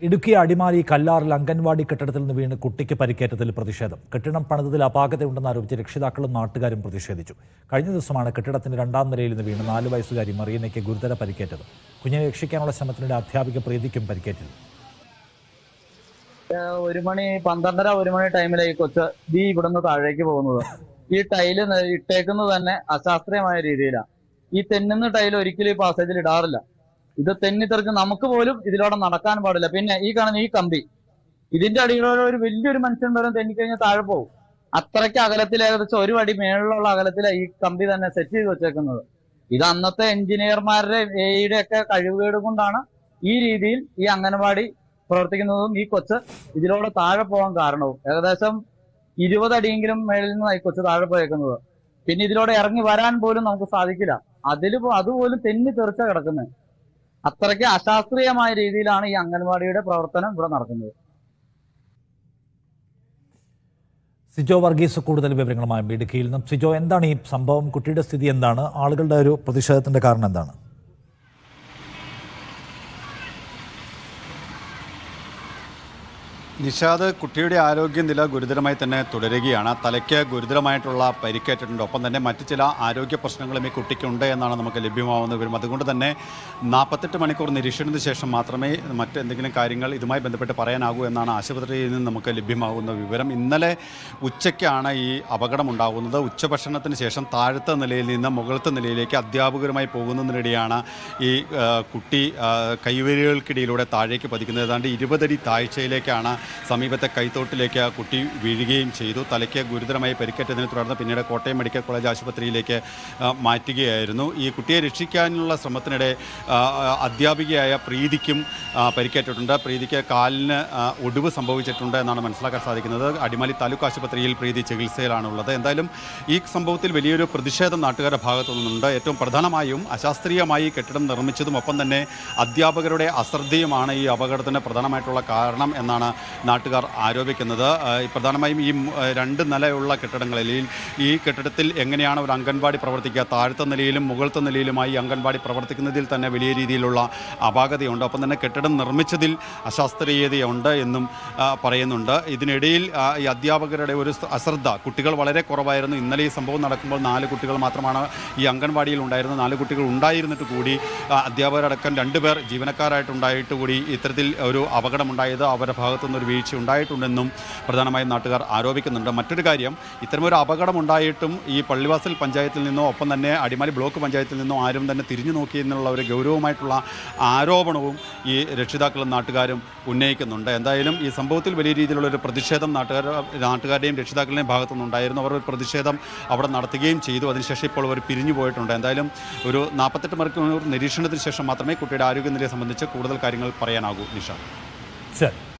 ഇടുക്കി അടിമാലി കല്ലാറിൽ അംഗൻവാടി കെട്ടിടത്തിൽ നിന്ന് വീണ് കുട്ടിക്ക് പരിക്കേറ്റതിൽ പ്രതിഷേധം കെട്ടിടം പണിതതിൽ അപാകതയുണ്ടെന്ന് ആരോപിച്ച് രക്ഷിതാക്കളും നാട്ടുകാരും പ്രതിഷേധിച്ചു കഴിഞ്ഞ ദിവസമാണ് കെട്ടിടത്തിന്റെ രണ്ടാം നിലയിൽ നിന്ന് വീണ് നാല് വയസ്സുകാരി മറിയനയ്ക്ക് ഗുരുതര പരിക്കേറ്റത് കുഞ്ഞിനെ രക്ഷിക്കാനുള്ള ശ്രമത്തിനിടെ അധ്യാപിക പ്രീതിക്കും പരിക്കേറ്റത് ഏഹ് ഒരു മണി പന്ത്രണ്ടര ഒരു മണി ടൈമിലായി കൊച്ച് ദീ ഇവിടുന്ന് താഴേക്ക് പോകുന്നത് ഈ ടൈല് ന- ഇട്ടേക്കുന്നത് തന്നെ അശാസ്ത്രീയമായ രീതിയിലാണ് ഈ തെന്നുന്ന ടൈൽ ഒരിക്കലും ഈ പാസേജിൽ ഇടാറില്ല ഇത് തെന്നിത്തെറിച്ച് നമുക്ക് പോലും ഇതിലൂടെ നടക്കാൻ പാടില്ല പിന്നെ ഈ കാണുന്ന ഈ കമ്പി ഇതിന്റെ അടിയിലൂടെ ഒരു വലിയൊരു മനുഷ്യൻ വരും തെന്നിക്കഴിഞ്ഞാൽ താഴെ പോകും അത്രയ്ക്ക് അകലത്തിൽ ഏകദേശം ഒരു അടി മേളിലുള്ള അകലത്തിലാണ് ഈ കമ്പി തന്നെ സെറ്റ് ചെയ്ത് വെച്ചേക്കുന്നത് ഇത് അന്നത്തെ എഞ്ചിനീയർമാരുടെ എയുടെ ഒക്കെ കഴിവുകേട് കൊണ്ടാണ് ഈ രീതിയിൽ ഈ അംഗനവാടി പ്രവർത്തിക്കുന്നതും ഈ കൊച്ച് ഇതിലൂടെ താഴെ പോകാൻ കാരണവും ഏകദേശം ഇരുപത് അടിയെങ്കിലും മേളിൽ നിന്നായി കൊച്ച് താഴെ പോയേക്കുന്നത് പിന്നെ ഇതിലൂടെ ഇറങ്ങി വരാൻ പോലും നമുക്ക് സാധിക്കില്ല അതിൽ അതുപോലും തെന്നി തെറിച്ച കിടക്കുന്നത് അത്രയ്ക്ക് അശാസ്ത്രീയമായ രീതിയിലാണ് ഈ അംഗൻവാടിയുടെ പ്രവർത്തനം ഇവിടെ നടക്കുന്നത് സിജോ വർഗീസ് കൂടുതൽ വിവരങ്ങളുമായി ഇടുക്കിയിൽ നിന്നും സിജോ എന്താണ് ഈ സംഭവം കുട്ടിയുടെ സ്ഥിതി എന്താണ് ആളുകളുടെ ഒരു പ്രതിഷേധത്തിന്റെ കാരണം എന്താണ് നിഷാദ് കുട്ടിയുടെ ആരോഗ്യനില ഗുരുതരമായി തന്നെ തുടരുകയാണ് തലയ്ക്ക് ഗുരുതരമായിട്ടുള്ള പരിക്കേറ്റിട്ടുണ്ട് ഒപ്പം തന്നെ മറ്റു ചില ആരോഗ്യ പ്രശ്നങ്ങളും ഈ കുട്ടിക്കുണ്ട് എന്നാണ് നമുക്ക് ലഭ്യമാവുന്ന വിവരം അതുകൊണ്ട് തന്നെ നാൽപ്പത്തെട്ട് മണിക്കൂർ നിരീക്ഷണത്തിന് ശേഷം മാത്രമേ മറ്റെന്തെങ്കിലും കാര്യങ്ങൾ ഇതുമായി ബന്ധപ്പെട്ട് പറയാനാകൂ എന്നാണ് ആശുപത്രിയിൽ നിന്ന് നമുക്ക് ലഭ്യമാകുന്ന വിവരം ഇന്നലെ ഉച്ചയ്ക്കാണ് ഈ അപകടം ഉണ്ടാകുന്നത് ഉച്ചഭക്ഷണത്തിന് ശേഷം താഴത്തെ നിലയിൽ നിന്ന് മുകളത്തെ നിലയിലേക്ക് അധ്യാപകരുമായി പോകുന്നതിനിടെയാണ് ഈ ആ, കുട്ടി ആ, കൈവരികൾക്കിടയിലൂടെ താഴേക്ക് പതിക്കുന്നത് ഏതാണ്ട് ഇരുപതടി താഴ്ചയിലേക്കാണ് സമീപത്തെ കൈത്തോട്ടിലേക്ക് ആ കുട്ടി വീഴുകയും ചെയ്തു തലയ്ക്ക് ഗുരുതരമായി പരിക്കേറ്റതിനെ തുടർന്ന് പിന്നീട് കോട്ടയം മെഡിക്കൽ കോളേജ് ആശുപത്രിയിലേക്ക് ആ, മാറ്റുകയായിരുന്നു ഈ കുട്ടിയെ രക്ഷിക്കാനുള്ള ശ്രമത്തിനിടെ ആ, ആ, അധ്യാപികയായ പ്രീതിക്കും ആ, പരിക്കേറ്റിട്ടുണ്ട് പ്രീതിക്ക് കാലിന് ആ, ഒടിവ് സംഭവിച്ചിട്ടുണ്ട് എന്നാണ് മനസ്സിലാക്കാൻ സാധിക്കുന്നത് അടിമാലി താലൂക്ക് ആശുപത്രിയിൽ പ്രീതി ചികിത്സയിലാണുള്ളത് എന്തായാലും ഈ സംഭവത്തിൽ വലിയൊരു പ്രതിഷേധം നാട്ടുകാരുടെ ഭാഗത്തു നിന്നുണ്ട് ഏറ്റവും പ്രധാനമായും അശാസ്ത്രീയമായി കെട്ടിടം നിർമ്മിച്ചതും ഒപ്പം തന്നെ അധ്യാപകരുടെ അശ്രദ്ധയുമാണ് ഈ അപകടത്തിന് പ്രധാനമായിട്ടുള്ള കാരണം എന്നാണ് നാട്ടുകാർ ആരോപിക്കുന്നത് ആ, ഈ പ്രധാനമായും ഈ മ്, ആ, രണ്ട് നിലയുള്ള കെട്ടിടങ്ങളിൽ ഈ- ഈ കെട്ടിടത്തിൽ എങ്ങനെയാണ് ഒരു അംഗൻവാടി പ്രവർത്തിക്കുക താഴത്തെ നിലയിലും മുകളത്തെ നിലയിലുമായി അംഗൻവാടി പ്രവർത്തിക്കുന്നതിൽ തന്നെ വലിയ രീതിയിലുള്ള അപാകതയുണ്ട് ഒപ്പം തന്നെ കെട്ടിടം നിർമ്മിച്ചതിൽ അശാസ്ത്രീയതയുണ്ട് എന്നും ആ, പറയുന്നുണ്ട് ഇതിനിടയിൽ ആ, ഈ അധ്യാപകരുടെ ഒരു സ- അശ്രദ്ധ കുട്ടികൾ വളരെ കുറവായിരുന്നു ഇന്നലെ ഈ സംഭവം നടക്കുമ്പോൾ നാല് കുട്ടികൾ മാത്രമാണ് ഈ അംഗൻവാടിയിൽ ഉണ്ടായിരുന്നത് നാല് കുട്ടികൾ ഉണ്ടായിരുന്നിട്ട് കൂടി ആ, അധ്യാപകരടക്കം രണ്ടുപേർ ജീവനക്കാരായിട്ടുണ്ടായിട്ട് കൂടി ഇത്തരത്തിൽ ഒരു അപകടമുണ്ടായത് അവരുടെ ഭാഗത്തുനിന്ന് ഒരു വീഴ്ച ഉണ്ടായിട്ടുണ്ടെന്നും പ്രധാനമായും നാട്ടുകാർ ആരോപിക്കുന്നുണ്ട് മറ്റൊരു കാര്യം ഇത്തരമൊരു അപകടം ഉണ്ടായിട്ടും ഈ പള്ളിവാസൽ പഞ്ചായത്തിൽ നിന്നോ ഒപ്പം തന്നെ അടിമാലി ബ്ലോക്ക് പഞ്ചായത്തിൽ നിന്നോ ആരും തന്നെ തിരിഞ്ഞു നോക്കിയെന്നുള്ള ഒരു ഗൗരവമായിട്ടുള്ള ആരോപണവും ഈ രക്ഷിതാക്കളും നാട്ടുകാരും ഉന്നയിക്കുന്നുണ്ട് എന്തായാലും ഈ സംഭവത്തിൽ വലിയ രീതിയിലുള്ള ഒരു പ്രതിഷേധം നാട്ടുകാർ നാട്ടുകാരുടെയും രക്ഷിതാക്കളുടെയും ഭാഗത്തുനിന്നുണ്ടായിരുന്നു അവർ ഒരു പ്രതിഷേധം അവിടെ നടത്തുകയും ചെയ്തു അതിനുശേഷം ഇപ്പോൾ അവർ പിരിഞ്ഞു പോയിട്ടുണ്ട് എന്തായാലും ഒരു നാൽപ്പത്തെട്ട് മണിക്കൂർ നിരീക്ഷണത്തിന് ശേഷം മാത്രമേ കുട്ടിയുടെ ആരോഗ്യനിലയെ സംബന്ധിച്ച് കൂടുതൽ കാര്യങ്ങൾ പറയാനാകൂ നിഷ ശരി